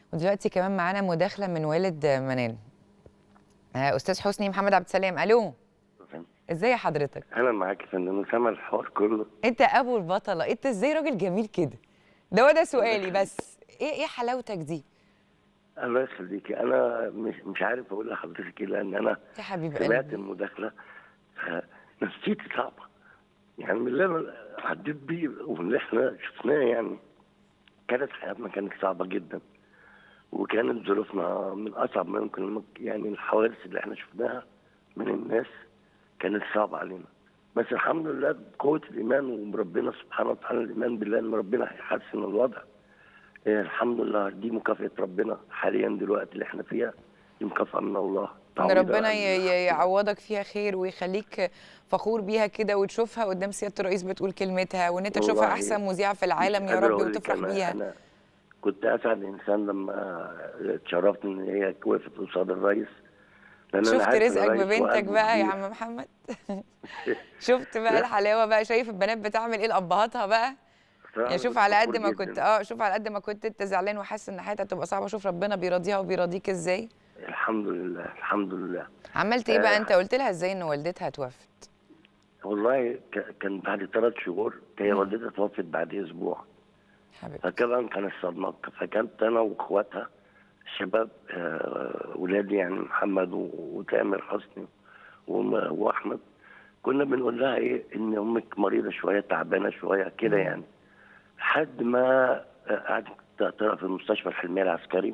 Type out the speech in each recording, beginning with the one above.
ودلوقتي كمان معانا مداخله من والد منال آه، استاذ حسني محمد عبد السلام الو ازاي حضرتك انا معاك يا فندم سامع الحوار كله انت ابو البطله انت ازاي راجل جميل كده ده هو ده سؤالي بس ايه ايه حلاوتك دي الله يخليكي انا مش مش عارف اقول لحضرتك ايه لان انا يا حبيب سمعت قلبي المداخله نفسيتي صعبه يعني من اللي انا عديت بيه واللي احنا شفناه يعني كانت حياتنا كانت صعبه جدا وكانت ظروفنا من اصعب ما يمكن يعني الحوادث اللي احنا شفناها من الناس كانت صعبه علينا بس الحمد لله بقوه الايمان وربنا سبحانه وتعالى الايمان بالله ان ربنا هيحسن الوضع إيه الحمد لله دي مكافاه ربنا حاليا دلوقتي اللي احنا فيها دي مكافاه من الله ان تعويض ربنا عن ي- ي- يعوضك فيها خير ويخليك فخور بيها كده وتشوفها قدام سياده الرئيس بتقول كلمتها وان انت تشوفها والله احسن مذيعه في العالم مش يا قادر رب أقول لك وتفرح أنا- بيها أنا كنت اسعد انسان لما اتشرفت ان هي وقفت قصاد الرئيس لان أنا شفت عارف رزقك الرئيس ببنتك وقلبه بقى يا كبير. عم محمد شفت بقى لا. الحلاوه بقى شايف البنات بتعمل ايه لابهاتها بقى يعني شوف على قد ما فخور كنت جداً. اه شوف على قد ما كنت انت زعلان وحاسس ان حياتها تبقى صعبه شوف ربنا بيراضيها وبيراضيك ازاي الحمد لله الحمد لله عملت ايه بقى آه. انت قلت لها ازاي ان والدتها توفت والله ك- كان بعد ثلاث شهور هي والدتها توفت بعد اسبوع حبيبتي فكمان كانت صدمه فكانت انا واخواتها شباب آه، ولادي يعني محمد و- وتامر حسني وم- واحمد كنا بنقول لها ايه ان امك مريضه شويه تعبانه شويه كده مم. يعني لحد ما آه، قعدت تقرا في المستشفى الحلميه العسكري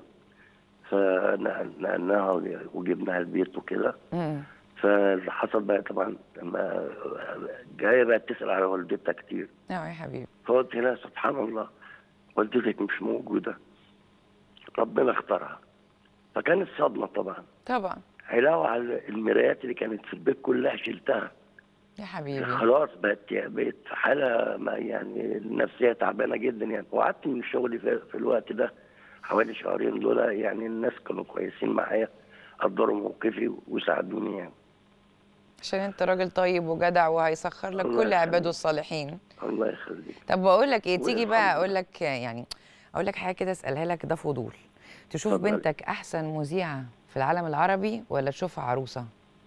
فنقلناها وجبناها البيت وكده امم فاللي حصل بقى طبعا لما جايه بقى تسال على والدتها كتير اه يا حبيبي فقلت لها سبحان الله والدتك مش موجوده ربنا اختارها فكانت صدمه طبعا طبعا علاوه على المرايات اللي كانت في البيت كلها شلتها يا حبيبي خلاص بقت بقت في حاله ما يعني النفسيه تعبانه جدا يعني وقعدت من شغلي في, في الوقت ده حوالي شهرين دول يعني الناس كانوا كويسين معايا قدروا موقفي وساعدوني يعني عشان انت راجل طيب وجدع وهيسخر لك الله كل عباده يخليك. الصالحين الله يخليك طب بقول لك ايه تيجي والحمد بقى لله. اقول لك يعني اقول لك حاجه كده اسالها لك ده فضول تشوف اتفضلي. بنتك احسن مذيعه في العالم العربي ولا تشوفها عروسه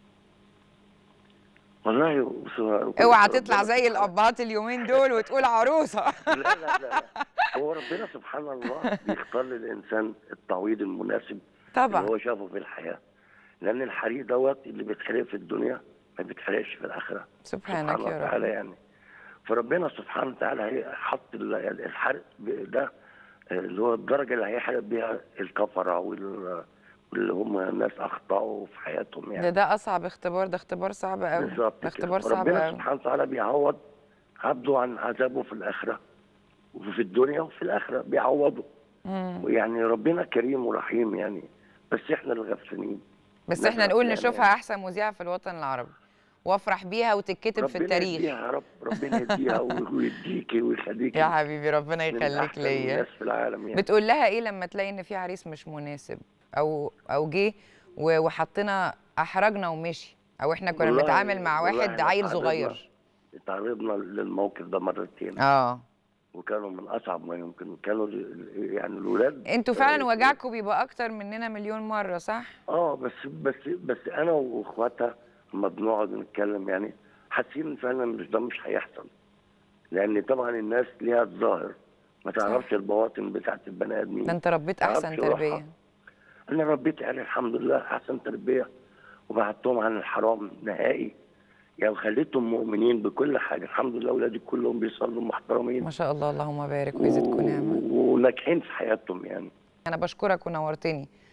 والله بص- اوعى ربنا تطلع زي سبحانه- الابهات اليومين دول وتقول عروسه لا لا لا لا هو ربنا سبحان الله بيختار للانسان التعويض المناسب طبعا اللي هو شافه في الحياه لان الحريق دوت اللي بيتحرق في الدنيا ما بيتحرقش في الاخره سبحانك سبحانه يا رب وتعالى يعني فربنا سبحانه وتعالى هي- حط ال- الحرق ده اللي هو الدرجه اللي هيحرق بيها الكفره وال- واللي هم ناس اخطاوا في حياتهم ده يعني ده اصعب اختبار ده اختبار صعب قوي بالظبط ده كده. اختبار صعب ربنا قوي سبحانه وتعالى بيعوض عبده عن عذابه في الاخره وفي الدنيا وفي الاخره بيعوضه مم. ويعني ربنا كريم ورحيم يعني بس احنا اللي غفلانين بس لا، احنا لا، نقول يعني- نشوفها احسن مذيعه في الوطن العربي وافرح بيها وتتكتب في ربنا التاريخ يديها يا رب ربنا يديها ويديكي ويخليكي يا حبيبي ربنا من يخليك أحسن ليا الناس في العالم يعني بتقول لها ايه لما تلاقي ان في عريس مش مناسب او او جه و- وحطنا احرجنا ومشي او احنا كنا والله- بنتعامل مع والله واحد إحنا عيل اتعرضنا- صغير اتعرضنا للموقف ده مرتين اه وكانوا من اصعب ما يمكن كانوا ال- يعني الاولاد انتوا فعلا آه، وجعكم بيبقى اكتر مننا مليون مره صح اه بس بس بس انا واخواتها لما بنقعد نتكلم يعني حاسين فعلا مش ده مش هيحصل لان طبعا الناس ليها الظاهر ما تعرفش البواطن بتاعت البني ادمين ده انت ربيت احسن تعرفش روحها. تربيه انا ربيت يعني الحمد لله احسن تربيه وبعدتهم عن الحرام نهائي يعني خليتهم مؤمنين بكل حاجه الحمد لله اولادي كلهم بيصلوا محترمين ما شاء الله اللهم بارك ويزيدكم نعمه و- وناجحين في حياتهم يعني انا بشكرك ونورتني